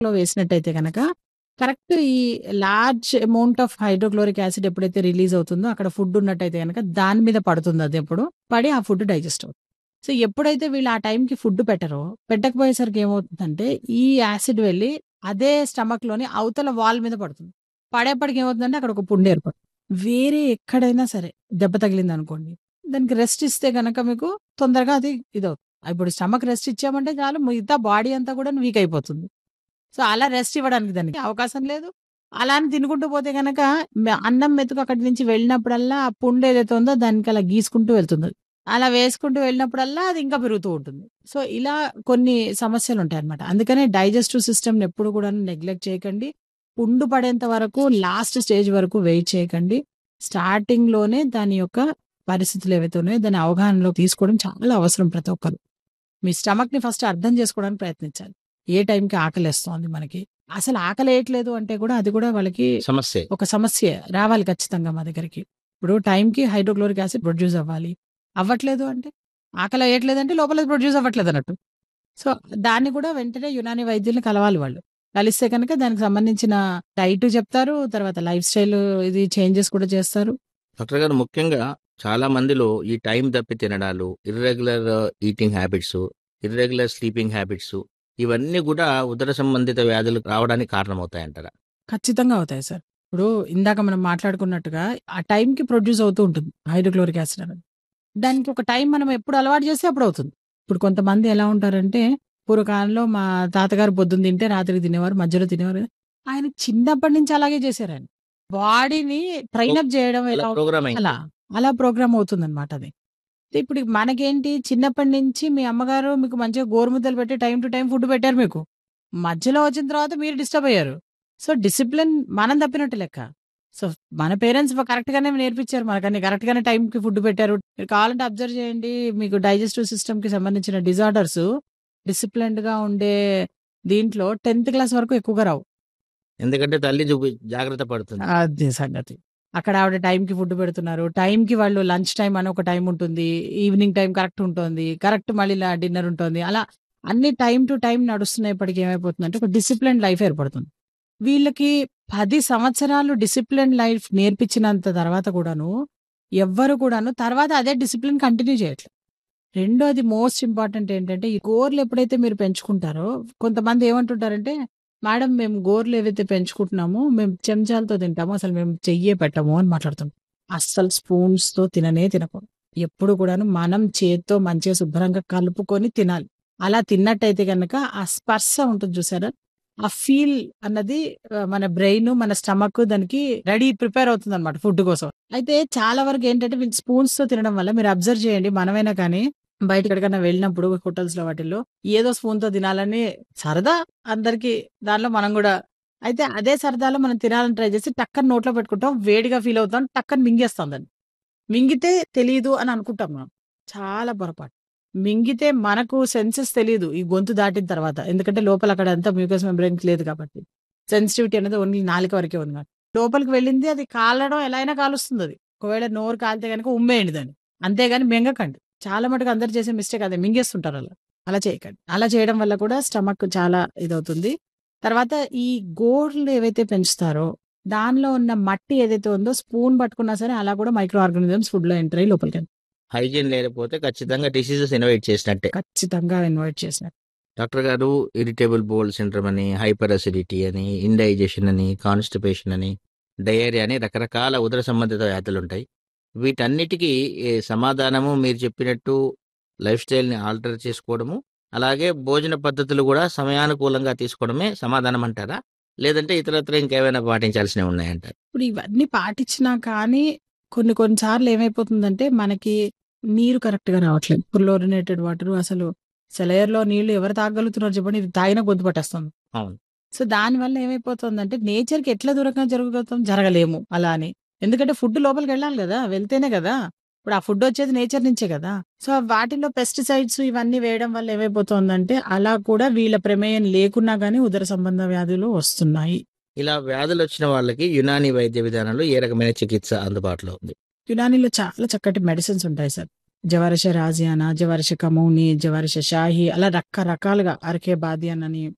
లో వేసినట్టయితే గనక కరెక్ట్ ఈ large amount of hydrochloric acid ఎప్పుడైతే రిలీజ్ అవుతుందో అక్కడ ఫుడ్ ఉన్నట్టయితే గనక దాని మీద పడుతుంది అది ఎప్పుడు పడి ఆ ఫుడ్ డైజెస్ట్ అవుతుంది సో ఎప్పుడైతే వీళ్ళు ఆ టైంకి ఫుడ్ పెట్టరో పెట్టకపోయేసరికి ఏమవుతుందంటే ఈ యాసిడ్ వెళ్ళి అదే స్టమక్ లోని అవతల వాల్ మీద పడుతుంది పడేపటికి ఏమవుతుందంటే అక్కడ ఒక పుండు ఏర్పడుతుంది వేరే ఎక్కడైనా సరే దెబ్బ తగిలింది అనుకోండి దానికి రెస్ట్ ఇస్తే గనక మీకు తొందరగా అది ఇదవుతుంది ఇప్పుడు స్టమక్ రెస్ట్ ఇచ్చామంటే చాలు మిగతా బాడీ అంతా కూడా వీక్ అయిపోతుంది సో అలా రెస్ట్ ఇవ్వడానికి దానికి అవకాశం లేదు అలా అని తినుకుంటూ పోతే గనక మ- అన్నం మెతుకు అక్కడి నుంచి వెళ్ళినప్పుడల్లా ఆ పుండు ఏదైతే ఉందో దానికి అలా గీసుకుంటూ వెళ్తుంది అలా వేసుకుంటూ వెళ్ళినప్పుడల్లా అది ఇంకా పెరుగుతూ ఉంటుంది సో ఇలా కొన్ని సమస్యలు ఉంటాయి అన్నమాట అందుకనే డైజెస్టివ్ సిస్టమ్ ఎప్పుడు కూడా నెగ్లెక్ట్ చేయకండి పుండు పడేంత వరకు లాస్ట్ స్టేజ్ వరకు వెయిట్ చేయకండి స్టార్టింగ్ లోనే దాని యొక్క పరిస్థితులు ఏవైతే ఉన్నాయో దాని అవగాహనలో తీసుకోవడం చాలా అవసరం ప్రతి ఒక్కరు మీ స్టమక్ ని ఫస్ట్ అర్థం చేసుకోవడానికి ప్రయత్నించాలి ఏ టైంకి ఆకలి వేస్తోంది మనకి అసలు ఆకలి వేయట్లేదు అంటే కూడా అది కూడా వాళ్ళకి సమస్య ఒక సమస్య రావాలి ఖచ్చితంగా మా దగ్గరికి ఇప్పుడు టైంకి హైడ్రోక్లోరిక్ యాసిడ్ ప్రొడ్యూస్ అవ్వాలి అవ్వట్లేదు అంటే ఆకలి వేయట్లేదు అంటే లోపల ప్రొడ్యూస్ అవ్వట్లేదు అన్నట్టు సో దాన్ని కూడా వెంటనే యునాని వైద్యుల్ని కలవాలి వాళ్ళు కలిస్తే కనుక దానికి సంబంధించిన డైట్ చెప్తారు తర్వాత లైఫ్ స్టైల్ ఇది చేంజెస్ కూడా చేస్తారు డాక్టర్ గారు ముఖ్యంగా చాలా మందిలో ఈ టైం తప్పి తినడాలు irregular eating habits irregular sleeping habits ఇవన్నీ కూడా ఉదర సంబంధిత వ్యాధులు రావడానికి కారణమవుతాయంటారా ఖచ్చితంగా అవుతాయి సార్ ఇప్పుడు ఇందాక మనం మాట్లాడుకున్నట్టుగా ఆ టైంకి ప్రొడ్యూస్ అవుతూ ఉంటుంది హైడ్రోక్లోరిక్ యాసిడ్ అనేది దానికి ఒక టైం మనం ఎప్పుడు అలవాటు చేస్తే అప్పుడు అవుతుంది ఇప్పుడు కొంతమంది ఎలా ఉంటారంటే పూర్వకాలంలో మా తాతగారు పొద్దున్న తింటే రాత్రికి తినేవారు మధ్యలో తినేవారు ఆయన చిన్నప్పటి నుంచి అలాగే చేశారు ఆయన బాడీని ట్రైన్ అప్ చేయడం ఎలా అలా ప్రోగ్రామ్ అలా అలా ప్రోగ్రామ్ అవుతుంది అనమాట అది ఇప్పుడు మనకేంటి చిన్నప్పటి నుంచి మీ అమ్మగారు మీకు మంచిగా గోరుముద్దలు పెట్టి టైం టు టైం ఫుడ్ పెట్టారు మీకు మధ్యలో వచ్చిన తర్వాత మీరు డిస్టర్బ్ అయ్యారు సో డిసిప్లిన్ మనం తప్పినట్టు లెక్క సో మన పేరెంట్స్ కరెక్ట్ గానే నేర్పించారు మనకని కరెక్ట్ గానే టైం కి ఫుడ్ పెట్టారు మీరు కావాలంటే అబ్జర్వ్ చేయండి మీకు డైజెస్టివ్ సిస్టమ్ కి సంబంధించిన డిజార్డర్స్ డిసిప్లిన్డ్ గా ఉండే దీంట్లో టెన్త్ క్లాస్ వరకు ఎక్కువగా రావు ఎందుకంటే తల్లి చూపి జాగ్రత్త పడుతుంది అదే సంగతి అక్కడ ఆవిడ టైం కి ఫుడ్ పెడుతున్నారు టైం కి వాళ్ళు లంచ్ టైం అని ఒక టైం ఉంటుంది ఈవినింగ్ టైం కరెక్ట్ ఉంటుంది కరెక్ట్ మళ్ళీ డిన్నర్ ఉంటుంది అలా అన్ని టైం టు టైం నడుస్తున్నప్పటికీ ఏమైపోతుందంటే ఒక డిసిప్లిన్ లైఫ్ ఏర్పడుతుంది వీళ్ళకి పది సంవత్సరాలు డిసిప్లిన్ లైఫ్ నేర్పించినంత తర్వాత కూడాను ఎవ్వరు కూడాను తర్వాత అదే డిసిప్లిన్ కంటిన్యూ చేయట్లేదు రెండోది మోస్ట్ ఇంపార్టెంట్ ఏంటంటే ఈ గోర్లు ఎప్పుడైతే మీరు పెంచుకుంటారో కొంతమంది ఏమంటుంటారంటే మేడం మేము గోర్లు ఏవైతే పెంచుకుంటున్నామో మేము చెంచాలతో తింటామో అసలు మేము చెయ్యే పెట్టము అని మాట్లాడుతాం అస్సలు స్పూన్స్ తో తిననే తినకూడదు ఎప్పుడు కూడాను మనం చేత్తో మంచిగా శుభ్రంగా కలుపుకొని తినాలి అలా తిన్నట్టయితే కనుక ఆ స్పర్శ ఉంటుంది చూసారా ఆ ఫీల్ అన్నది ఆ, మన బ్రెయిన్ మన స్టమక్ దానికి రెడీ ప్రిపేర్ అవుతుంది అనమాట ఫుడ్ కోసం అయితే చాలా వరకు ఏంటంటే వీళ్ళు స్పూన్స్ తో తినడం వల్ల మీరు అబ్జర్వ్ చేయండి మనమైనా కానీ బయట ఎక్కడికైనా వెళ్ళినప్పుడు హోటల్స్ లో వాటిల్లో ఏదో స్పూన్ తో తినాలని సరదా అందరికి దానిలో మనం కూడా అయితే అదే సరదాలో మనం తినాలని ట్రై చేసి టక్కన నోట్లో పెట్టుకుంటాం వేడిగా ఫీల్ అవుతాం టక్కన మింగేస్తాం దాన్ని మింగితే తెలియదు అని అనుకుంటాం మనం చాలా పొరపాటు మింగితే మనకు సెన్సెస్ తెలియదు ఈ గొంతు దాటిన తర్వాత ఎందుకంటే లోపల అక్కడ అంతా మ్యూకస్ మెంబ్రెయిన్ లేదు కాబట్టి సెన్సిటివిటీ అనేది ఓన్లీ నాలుక వరకే ఉంది కాబట్టి లోపలికి వెళ్ళింది అది కాలడం ఎలా అయినా కాలుస్తుంది అది ఒకవేళ నోరు కాలితే కనుక ఉమ్మేయండి దాన్ని అంతేగాని మింగకండి చాలా మటుకు అందరు చేసే మిస్టేక్ అదే మింగేస్తుంటారు అలా అలా చేయకండి అలా చేయడం వల్ల కూడా స్టమక్ చాలా ఇదవుతుంది తర్వాత ఈ గోర్లు ఏవైతే పెంచుతారో దానిలో ఉన్న మట్టి ఏదైతే ఉందో స్పూన్ పట్టుకున్నా సరే అలా కూడా మైక్రో ఆర్గానిజమ్స్ ఫుడ్ లో ఎంటర్ అయ్యి లోపలికి వెళ్తాయి. హైజీన్ లేకపోతే ఖచ్చితంగా డిసీజెస్ ఇన్వైట్ చేసినట్టే ఖచ్చితంగా ఇన్వైట్ చేసిన డాక్టర్ గారు ఇరిటేబుల్ బోల్ సిండ్రమ్ అని హైపర్ అసిడిటీ అని ఇండైజెషన్ అని కాన్స్టిపేషన్ అని డయేరియా అని రకరకాల ఉదర సంబంధిత వ్యాధులు ఉంటాయి వీటన్నిటికీ ఏ సమాధానము మీరు చెప్పినట్టు లైఫ్ స్టైల్ని ఆల్టర్ చేసుకోవడము అలాగే భోజన పద్ధతులు కూడా సమయానుకూలంగా తీసుకోవడమే సమాధానం అంటారా లేదంటే ఇతరత్ర ఇంకేమైనా పాటించాల్సినవి ఉన్నాయంటారు ఇప్పుడు ఇవన్నీ పాటించినా కానీ కొన్ని కొన్నిసార్లు ఏమైపోతుందంటే మనకి నీరు కరెక్ట్ గా రావట్లేదు క్లోరినేటెడ్ వాటర్ అసలు సెలయర్లో నీళ్లు ఎవరు తాగలుగుతున్నారు చెప్పండి ఇది తాగిన గొంతు పట్టేస్తుంది అవును. సో దాని వల్ల ఏమైపోతుందంటే నేచర్ కి ఎట్లా దూరంగా జరుగుతాం జరగలేము అలా అని ఎందుకంటే ఫుడ్ లోపలికి వెళ్ళాలి కదా వెళ్తేనే కదా ఇప్పుడు ఆ ఫుడ్ వచ్చేది నేచర్ నుంచే కదా సో వాటిలో పెస్టిసైడ్స్ ఇవన్నీ వేయడం వల్ల ఏమైపోతుందంటే అలా కూడా వీళ్ళ ప్రమేయం లేకున్నా గానీ ఉదర సంబంధ వ్యాధులు వస్తున్నాయి ఇలా వ్యాధులు వచ్చిన వాళ్ళకి యునాని వైద్య విధానంలో ఏ రకమైన చికిత్స అందుబాటులో ఉంది యునానీలో చాలా చక్కటి మెడిసిన్స్ ఉంటాయి సార్ జవరష రాజియానా జవరష కమౌని జవరష షాహి అలా రకరకాలుగా అరకే బాదియన్ అని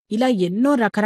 ఇలా ఎన్నో రకరకాల